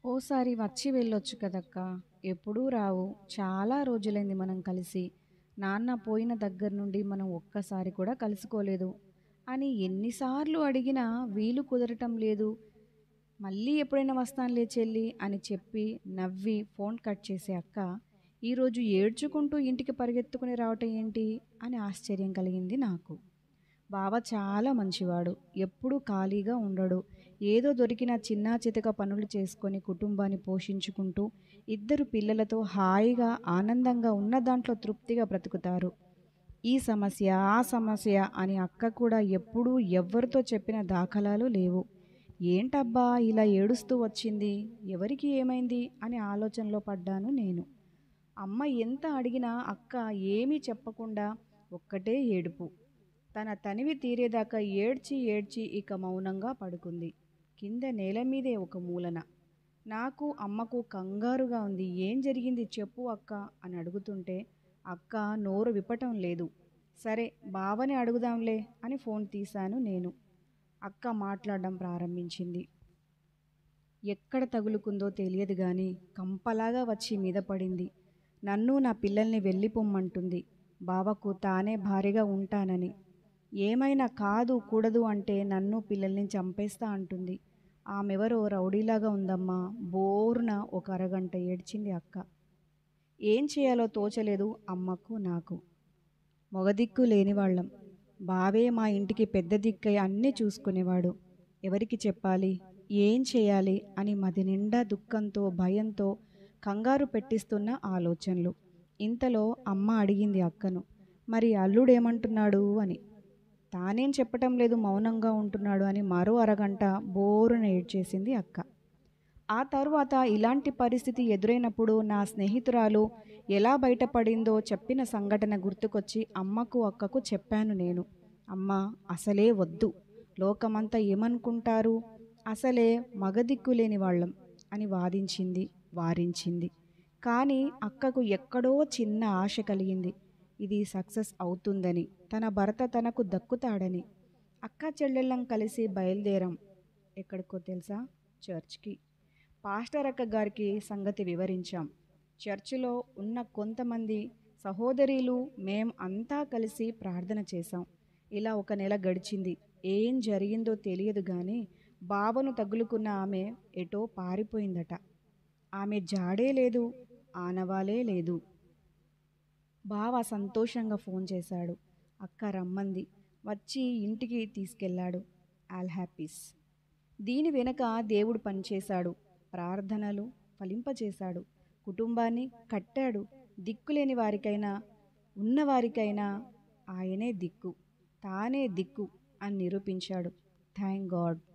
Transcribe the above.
ఓసారి వచ్చి వెళ్ళొచ్చు కదక్క ఎప్పుడూ రావు చాలా రోజులైంది మనం కలిసి నాన్న పోయిన దగ్గర నుండి మనం ఒక్కసారి కూడా కలుసుకోలేదు అని ఎన్నిసార్లు అడిగినా వీలు కుదరటం లేదు మళ్ళీ ఎప్పుడైనా వస్తానులే చెల్లి అని చెప్పి నవ్వి ఫోన్ కట్ చేసే అక్క ఈరోజు ఏడ్చుకుంటూ ఇంటికి పరిగెత్తుకుని రావటం ఏంటి అని ఆశ్చర్యం కలిగింది నాకు బావ చాలా మంచివాడు ఎప్పుడూ ఖాళీగా ఉండడు ఏదో దొరికిన చిన్నా చితక పనులు చేసుకొని కుటుంబాన్ని పోషించుకుంటూ ఇద్దరు పిల్లలతో హాయిగా ఆనందంగా ఉన్న దాంట్లో తృప్తిగా బ్రతుకుతారు ఈ సమస్య ఆ సమస్య అని అక్క కూడా ఎప్పుడూ ఎవ్వరితో చెప్పిన దాఖలాలు లేవు ఏంటబ్బా ఇలా ఏడుస్తూ వచ్చింది ఎవరికి ఏమైంది అని ఆలోచనలో పడ్డాను నేను అమ్మ ఎంత అడిగినా అక్క ఏమీ చెప్పకుండా ఒక్కటే ఏడుపు తన తనివి తీరేదాకా ఏడ్చి ఏడ్చి ఇక మౌనంగా పడుకుంది కింద నేల మీదే ఒక మూలన నాకు అమ్మకు కంగారుగా ఉంది ఏం జరిగింది చెప్పు అక్క అని అడుగుతుంటే అక్క నోరు విప్పటం లేదు సరే బావని అడుగుదాంలే అని ఫోన్ తీశాను నేను అక్క మాట్లాడడం ప్రారంభించింది ఎక్కడ తగులుకుందో తెలియదు కానీ కంపలాగా వచ్చి మీద పడింది నన్ను నా పిల్లల్ని వెళ్ళిపోమ్మంటుంది బావకు తానే భారీగా ఉంటానని ఏమైనా కాదు కూడదు అంటే నన్ను పిల్లల్ని చంపేస్తా అంటుంది ఆమెవరో రౌడీలాగా ఉందమ్మా బోరున ఒక అరగంట ఏడ్చింది అక్క ఏం చేయాలో తోచలేదు అమ్మకు నాకు మొగదిక్కు లేనివాళ్ళం బావే మా ఇంటికి పెద్ద దిక్కై అన్నీ చూసుకునేవాడు ఎవరికి చెప్పాలి ఏం చేయాలి అని మది నిండా దుఃఖంతో భయంతో కంగారు పెట్టిస్తున్న ఆలోచనలు ఇంతలో అమ్మ అడిగింది అక్కను మరి అల్లుడేమంటున్నాడు అని తానేం చెప్పటం లేదు మౌనంగా ఉంటున్నాడు అని మరో అరగంట బోరున ఏడ్చేసింది అక్క ఆ తర్వాత ఇలాంటి పరిస్థితి ఎదురైనప్పుడు నా స్నేహితురాలు ఎలా బయటపడిందో చెప్పిన సంఘటన గుర్తుకొచ్చి అమ్మకు అక్కకు చెప్పాను నేను అమ్మ అసలే వద్దు లోకమంతా ఏమనుకుంటారు అసలే మగదిక్కు లేని వాళ్ళం అని వాదించింది వారించింది కానీ అక్కకు ఎక్కడో చిన్న ఆశ కలిగింది ఇది సక్సెస్ అవుతుందని తన భర్త తనకు దక్కుతాడని అక్క చెల్లెళ్ళం కలిసి బయలుదేరాం ఎక్కడికో తెలుసా చర్చ్కి పాస్టర్ అక్క గారికి సంగతి వివరించాం చర్చిలో ఉన్న కొంతమంది సహోదరీలు మేం అంతా కలిసి ప్రార్థన చేశాం ఇలా ఒక నెల గడిచింది ఏం జరిగిందో తెలియదు కానీ బావను తగులుకున్న ఆమె ఎటో పారిపోయిందట ఆమె జాడే లేదు ఆనవాలే లేదు బావ సంతోషంగా ఫోన్ చేశాడు అక్క రమ్మంది వచ్చి ఇంటికి తీసుకెళ్ళాడు ఆల్ హ్యాపీస్ దీని వెనక దేవుడు పనిచేశాడు ప్రార్థనలు ఫలింపచేశాడు కుటుంబాన్ని కట్టాడు దిక్కులేని వారికైనా ఉన్నవారికైనా ఆయనే దిక్కు తానే దిక్కు అని నిరూపించాడు థ్యాంక్ గాడ్